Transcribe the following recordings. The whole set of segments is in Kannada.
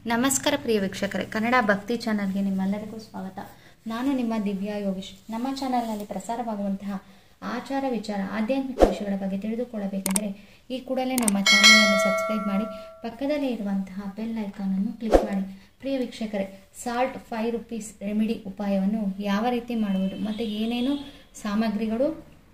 ನಮಸ್ಕಾರ ಪ್ರಿಯ ವೀಕ್ಷಕರೇ ಕನ್ನಡ ಭಕ್ತಿ ಚಾನಲ್ಗೆ ನಿಮ್ಮೆಲ್ಲರಿಗೂ ಸ್ವಾಗತ ನಾನು ನಿಮ್ಮ ದಿವ್ಯಾ ಯೋಗೇಶ್ ನಮ್ಮ ಚಾನಲ್ನಲ್ಲಿ ಪ್ರಸಾರವಾಗುವಂತಹ ಆಚಾರ ವಿಚಾರ ಆಧ್ಯಾತ್ಮಿಕ ವಿಷಯಗಳ ಬಗ್ಗೆ ತಿಳಿದುಕೊಳ್ಳಬೇಕೆಂದರೆ ಈ ಕೂಡಲೇ ನಮ್ಮ ಚಾನಲನ್ನು ಸಬ್ಸ್ಕ್ರೈಬ್ ಮಾಡಿ ಪಕ್ಕದಲ್ಲೇ ಇರುವಂತಹ ಬೆಲ್ ಐಕಾನನ್ನು ಕ್ಲಿಕ್ ಮಾಡಿ ಪ್ರಿಯ ವೀಕ್ಷಕರೇ ಸಾಲ್ಟ್ ಫೈವ್ ರುಪೀಸ್ ರೆಮಿಡಿ ಉಪಾಯವನ್ನು ಯಾವ ರೀತಿ ಮಾಡುವುದು ಮತ್ತು ಏನೇನು ಸಾಮಗ್ರಿಗಳು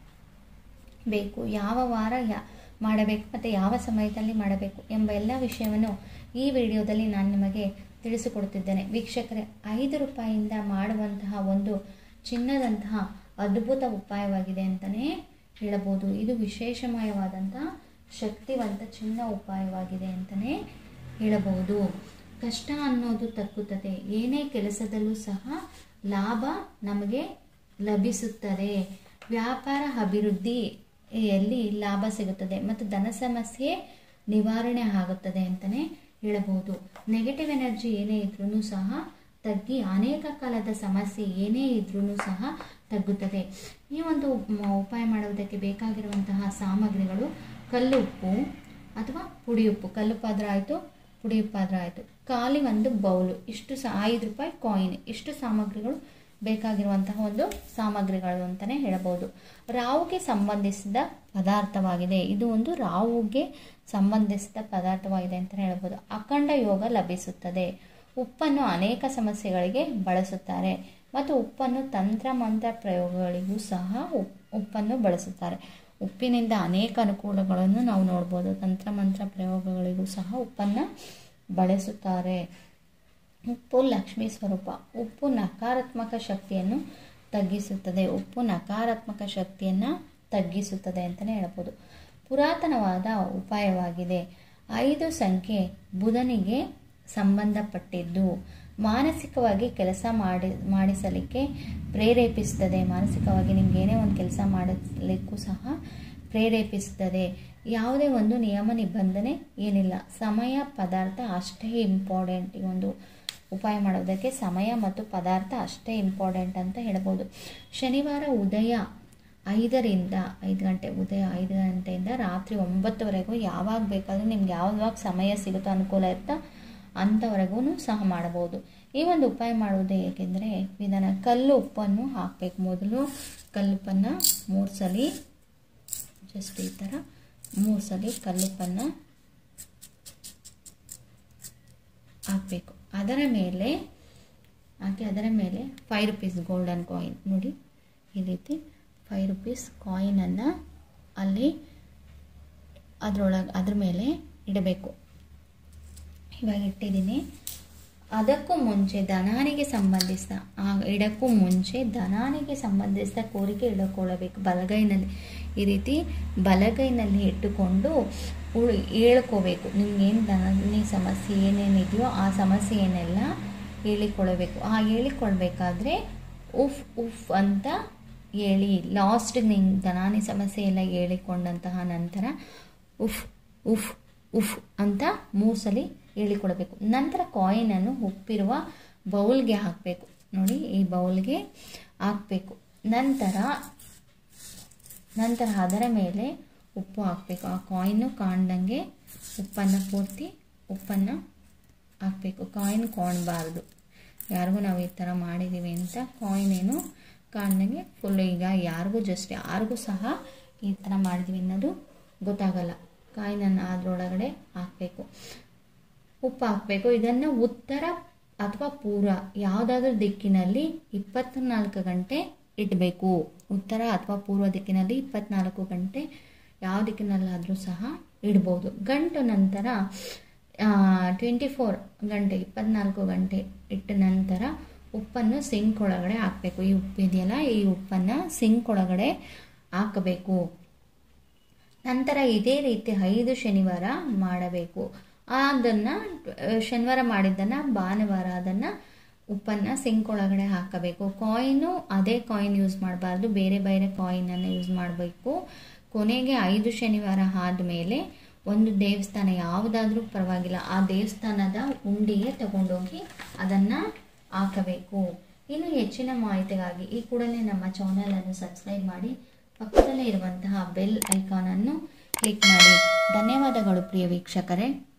ಬೇಕು ಯಾವ ವಾರ ಯಾ ಮಾಡಬೇಕು ಮತ್ತು ಯಾವ ಸಮಯದಲ್ಲಿ ಮಾಡಬೇಕು ಎಂಬ ಎಲ್ಲ ವಿಷಯವನ್ನು ಈ ವಿಡಿಯೋದಲ್ಲಿ ನಾನು ನಿಮಗೆ ತಿಳಿಸಿಕೊಡುತ್ತಿದ್ದೇನೆ ವೀಕ್ಷಕರೇ ಐದು ರೂಪಾಯಿಯಿಂದ ಮಾಡುವಂತಹ ಒಂದು ಚಿನ್ನದಂತಹ ಅದ್ಭುತ ಉಪಾಯವಾಗಿದೆ ಅಂತಲೇ ಹೇಳಬಹುದು ಇದು ವಿಶೇಷಮಯವಾದಂತಹ ಶಕ್ತಿವಂತ ಚಿನ್ನ ಉಪಾಯವಾಗಿದೆ ಅಂತಲೇ ಹೇಳಬಹುದು ಕಷ್ಟ ಅನ್ನೋದು ತಕ್ಕುತ್ತದೆ ಏನೇ ಕೆಲಸದಲ್ಲೂ ಸಹ ಲಾಭ ನಮಗೆ ಲಭಿಸುತ್ತದೆ ವ್ಯಾಪಾರ ಅಭಿವೃದ್ಧಿಯಲ್ಲಿ ಲಾಭ ಸಿಗುತ್ತದೆ ಮತ್ತು ಧನ ಸಮಸ್ಯೆ ನಿವಾರಣೆ ಆಗುತ್ತದೆ ಅಂತಲೇ ಹೇಳಬಹುದು ನೆಗೆಟಿವ್ ಎನರ್ಜಿ ಏನೇ ಇದ್ರೂ ಸಹ ತಗ್ಗಿ ಅನೇಕ ಕಾಲದ ಸಮಸ್ಯೆ ಏನೇ ಇದ್ರೂ ಸಹ ತಗ್ಗುತ್ತದೆ ಈ ಒಂದು ಮ- ಉಪಾಯ ಮಾಡುವುದಕ್ಕೆ ಬೇಕಾಗಿರುವಂತಹ ಸಾಮಗ್ರಿಗಳು ಕಲ್ಲುಪ್ಪು ಅಥವಾ ಪುಡಿಯುಪ್ಪು ಕಲ್ಲುಪ್ಪಾದ್ರೆ ಆಯಿತು ಪುಡಿಯುಪ್ಪಾದ್ರೆ ಆಯಿತು ಖಾಲಿ ಒಂದು ಬೌಲು ಇಷ್ಟು ಸಹ ಐದು ರೂಪಾಯಿ ಕಾಯಿನ್ ಇಷ್ಟು ಸಾಮಗ್ರಿಗಳು ಬೇಕಾಗಿರುವಂತಹ ಒಂದು ಸಾಮಗ್ರಿಗಳು ಅಂತಲೇ ಹೇಳಬಹುದು ರಾವುಗೆ ಸಂಬಂಧಿಸಿದ ಪದಾರ್ಥವಾಗಿದೆ ಇದು ಒಂದು ರಾವುಗೆ ಸಂಬಂಧಿಸಿದ ಪದಾರ್ಥವಾಗಿದೆ ಅಂತಲೇ ಹೇಳ್ಬೋದು ಅಖಂಡ ಯೋಗ ಲಭಿಸುತ್ತದೆ ಉಪ್ಪನ್ನು ಅನೇಕ ಸಮಸ್ಯೆಗಳಿಗೆ ಬಳಸುತ್ತಾರೆ ಮತ್ತು ಉಪ್ಪನ್ನು ತಂತ್ರ ಮಂತ್ರ ಪ್ರಯೋಗಗಳಿಗೂ ಸಹ ಉಪ್- ಉಪ್ಪನ್ನು ಬಳಸುತ್ತಾರೆ ಉಪ್ಪಿನಿಂದ ಅನೇಕ ಅನುಕೂಲಗಳನ್ನು ನಾವು ನೋಡ್ಬೋದು ತಂತ್ರ ಮಂತ್ರ ಪ್ರಯೋಗಗಳಿಗೂ ಸಹ ಉಪ್ಪನ್ನು ಬಳಸುತ್ತಾರೆ ಉಪ್ಪು ಲಕ್ಷ್ಮೀ ಸ್ವರೂಪ ಉಪ್ಪು ನಕಾರಾತ್ಮಕ ಶಕ್ತಿಯನ್ನು ತಗ್ಗಿಸುತ್ತದೆ ಉಪ್ಪು ನಕಾರಾತ್ಮಕ ಶಕ್ತಿಯನ್ನು ತಗ್ಗಿಸುತ್ತದೆ ಅಂತಲೇ ಹೇಳ್ಬೋದು ಪುರಾತನವಾದ ಉಪಾಯವಾಗಿದೆ ಐದು ಸಂಖ್ಯೆ ಬುಧನಿಗೆ ಸಂಬಂಧಪಟ್ಟಿದ್ದು ಮಾನಸಿಕವಾಗಿ ಕೆಲಸ ಮಾಡಿ ಮಾಡಿಸಲಿಕ್ಕೆ ಪ್ರೇರೇಪಿಸುತ್ತದೆ ಮಾನಸಿಕವಾಗಿ ನಿಮ್ಗೆ ಏನೇ ಒಂದು ಕೆಲಸ ಮಾಡಲಿಕ್ಕೂ ಸಹ ಪ್ರೇರೇಪಿಸುತ್ತದೆ ಯಾವುದೇ ಒಂದು ನಿಯಮ ನಿಬಂಧನೆ ಏನಿಲ್ಲ ಸಮಯ ಪದಾರ್ಥ ಅಷ್ಟೇ ಇಂಪಾರ್ಟೆಂಟ್ ಈ ಒಂದು ಉಪಾಯ ಮಾಡೋದಕ್ಕೆ ಸಮಯ ಮತ್ತು ಪದಾರ್ಥ ಅಷ್ಟೇ ಇಂಪಾರ್ಟೆಂಟ್ ಅಂತ ಹೇಳ್ಬೋದು ಶನಿವಾರ ಉದಯ ಐದರಿಂದ ಐದು ಗಂಟೆ ಉದಯ ಐದು ಗಂಟೆಯಿಂದ ರಾತ್ರಿ ಒಂಬತ್ತುವರೆಗೂ ಯಾವಾಗ ಬೇಕಾದರೂ ನಿಮ್ಗೆ ಯಾವಾಗ ಸಮಯ ಸಿಗುತ್ತೋ ಅನುಕೂಲ ಇರುತ್ತೋ ಅಂಥವರೆಗೂ ಸಹ ಮಾಡಬಹುದು ಈ ಒಂದು ಉಪಾಯ ಮಾಡುವುದು ಏಕೆಂದರೆ ವಿಧಾನ ಕಲ್ಲು ಉಪ್ಪನ್ನು ಹಾಕಬೇಕು ಮೊದಲು ಕಲ್ಲುಪ್ಪನ್ನು ಮೂರು ಸಲ ಜಸ್ಟ್ ಈ ಥರ ಮೂರು ಸಲ ಕಲ್ಲುಪ್ಪನ್ನು ಹಾಕಬೇಕು ಅದರ ಮೇಲೆ ಹಾಕಿ ಅದರ ಮೇಲೆ ಫೈವ್ ರುಪೀಸ್ ಗೋಲ್ಡನ್ ಕಾಯಿನ್ ನೋಡಿ ಈ ರೀತಿ ಫೈವ್ ರುಪೀಸ್ ಕಾಯಿನನ್ನು ಅಲ್ಲಿ ಅದರೊಳಗೆ ಅದ್ರ ಮೇಲೆ ಇಡಬೇಕು ಇವಾಗ ಇಟ್ಟಿದ್ದೀನಿ ಅದಕ್ಕೂ ಮುಂಚೆ ದನಾನಿಗೆ ಸಂಬಂಧಿಸಿದ ಆ ಇಡಕ್ಕೂ ಮುಂಚೆ ದನಾನಿಗೆ ಸಂಬಂಧಿಸಿದ ಕೋರಿಕೆ ಇಡಕೊಳ್ಳಬೇಕು ಬಲಗೈನಲ್ಲಿ ಈ ರೀತಿ ಬಲಗೈನಲ್ಲಿ ಇಟ್ಟುಕೊಂಡು ಉಳ್ ಹೇಳ್ಕೋಬೇಕು ನಿಮ್ಗೇನು ದನಾನಿ ಸಮಸ್ಯೆ ಏನೇನಿದೆಯೋ ಆ ಸಮಸ್ಯೆಯನ್ನೆಲ್ಲ ಹೇಳಿಕೊಳ್ಳಬೇಕು ಆ ಹೇಳಿಕೊಳ್ಬೇಕಾದ್ರೆ ಉಫ್ ಉಫ್ ಅಂತ ಹೇಳಿ ಲಾಸ್ಟ್ ನಿಂಗೆ ದನಾನಿ ಸಮಸ್ಯೆ ಎಲ್ಲ ಹೇಳಿಕೊಂಡಂತಹ ನಂತರ ಉಫ್ ಉಫ್ ಉಫ್ ಅಂತ ಮೂರು ಸಲ ಹೇಳಿಕೊಡಬೇಕು ನಂತರ ಕಾಯಿನನ್ನು ಉಪ್ಪಿರುವ ಬೌಲ್ಗೆ ಹಾಕಬೇಕು ನೋಡಿ ಈ ಬೌಲ್ಗೆ ಹಾಕಬೇಕು ನಂತರ ನಂತರ ಅದರ ಮೇಲೆ ಉಪ್ಪು ಹಾಕಬೇಕು ಆ ಕಾಯಿನು ಕಾಣ್ದಂಗೆ ಉಪ್ಪನ್ನು ಪೂರ್ತಿ ಉಪ್ಪನ್ನು ಹಾಕಬೇಕು ಕಾಯಿನ್ ಕಾಣಬಾರ್ದು ಯಾರಿಗೂ ನಾವು ಈ ಥರ ಮಾಡಿದ್ದೀವಿ ಅಂತ ಕಾಯಿನ್ ಏನು ಕಾಣ್ದಂಗೆ ಫುಲ್ ಈಗ ಯಾರಿಗೂ ಜಸ್ಟ್ ಯಾರಿಗೂ ಸಹ ಈ ಥರ ಮಾಡಿದ್ವಿ ಅನ್ನೋದು ಗೊತ್ತಾಗಲ್ಲ ಕಾಯಿನನ್ನು ಅದರೊಳಗಡೆ ಹಾಕಬೇಕು ಉಪ್ಪು ಹಾಕಬೇಕು ಇದನ್ನು ಉತ್ತರ ಅಥವಾ ಪೂರ್ವ ಯಾವುದಾದ್ರೂ ದಿಕ್ಕಿನಲ್ಲಿ ಇಪ್ಪತ್ನಾಲ್ಕು ಗಂಟೆ ಇಡಬೇಕು ಉತ್ತರ ಅಥವಾ ಪೂರ್ವ ದಿಕ್ಕಿನಲ್ಲಿ ಇಪ್ಪತ್ನಾಲ್ಕು ಗಂಟೆ ಯಾವ ದಿಕ್ಕಿನಲ್ಲಾದರೂ ಸಹ ಇಡ್ಬೋದು ಗಂಟು ನಂತರ ಟ್ವೆಂಟಿ ಫೋರ್ ಗಂಟೆ ಇಪ್ಪತ್ನಾಲ್ಕು ಗಂಟೆ ಇಟ್ಟ ನಂತರ ಉಪ್ಪನ್ನು ಸಿಂಕ್ ಒಳಗಡೆ ಹಾಕಬೇಕು ಈ ಉಪ್ಪು ಇದೆಯಲ್ಲ ಈ ಉಪ್ಪನ್ನು ಸಿಂಕ್ ಒಳಗಡೆ ಹಾಕಬೇಕು ನಂತರ ಇದೇ ರೀತಿ ಐದು ಶನಿವಾರ ಮಾಡಬೇಕು ಅದನ್ನು ಶನಿವಾರ ಮಾಡಿದ್ದನ್ನು ಭಾನುವಾರ ಅದನ್ನು ಉಪ್ಪನ್ನು ಸಿಂಕ್ ಒಳಗಡೆ ಹಾಕಬೇಕು ಕಾಯಿನು ಅದೇ ಕಾಯಿನ್ ಯೂಸ್ ಮಾಡಬಾರ್ದು ಬೇರೆ ಬೇರೆ ಕಾಯಿನನ್ನು ಯೂಸ್ ಮಾಡಬೇಕು ಕೊನೆಗೆ ಐದು ಶನಿವಾರ ಆದಮೇಲೆ ಒಂದು ದೇವಸ್ಥಾನ ಯಾವುದಾದ್ರೂ ಪರವಾಗಿಲ್ಲ ಆ ದೇವಸ್ಥಾನದ ಉಂಡಿಗೆ ತಗೊಂಡೋಗಿ ಅದನ್ನು ಹಾಕಬೇಕು ಇನ್ನು ಹೆಚ್ಚಿನ ಮಾಹಿತಿಗಾಗಿ ಈ ಕೂಡಲೇ ನಮ್ಮ ಚಾನಲನ್ನು ಸಬ್ಸ್ಕ್ರೈಬ್ ಮಾಡಿ ಪಕ್ಕದಲ್ಲೇ ಇರುವಂತಹ ಬೆಲ್ ಐಕಾನನ್ನು ಕ್ಲಿಕ್ ಮಾಡಿ ಧನ್ಯವಾದಗಳು ಪ್ರಿಯ ವೀಕ್ಷಕರೇ